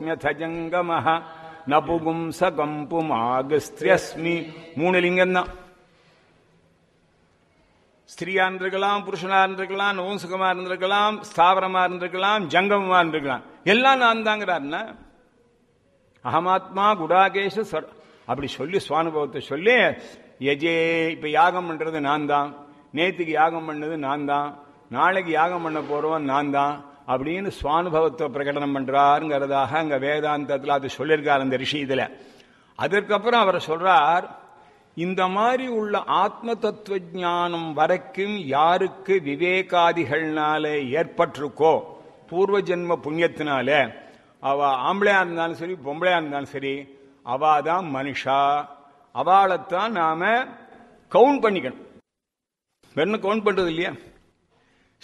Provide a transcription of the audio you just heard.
புருஷோஸ்மியத ஜங்கமஹ நபுகும்சகம் புமாகஸ்திரியஸ்மி மூணு லிங்கம் தான் ஸ்திரீயா இருந்திருக்கலாம் புருஷனா இருந்திருக்கலாம் நோசுகமா இருந்திருக்கலாம் ஸ்தாவரமா இருந்திருக்கலாம் ஜங்கமமா இருந்திருக்கலாம் எல்லாம் நான் தாங்கிறாருன்னா அகமாத்மா குடாகேஷ சர் அப்படி சொல்லி சுவானுபவத்தை சொல்லி எஜே இப்ப யாகம் பண்றது நான் தான் நேத்துக்கு யாகம் பண்ணது நான் தான் நாளைக்கு யாகம் பண்ண போறவன் நான் தான் அப்படின்னு சுவானுபவத்தை பிரகடனம் பண்றாருங்கிறதாக அங்க வேதாந்தத்தில் அது சொல்லியிருக்கார் அந்த ரிஷி இதுல அதற்கப்புறம் அவர் சொல்றார் இந்த மாதிரி உள்ள ஆத்ம தத்துவ ஞானம் வரைக்கும் யாருக்கு விவேகாதிகள்னால ஏற்பட்டிருக்கோ பூர்வ ஜென்ம புண்ணியத்தினால அவ ஆம்பளையா இருந்தாலும் சரி பொம்பளையா இருந்தாலும் சரி அவ தான் மனுஷா அவளைத்தான் நாம கவுண்ட் பண்ணிக்கணும் வெறும் கவுண்ட் பண்றது இல்லையா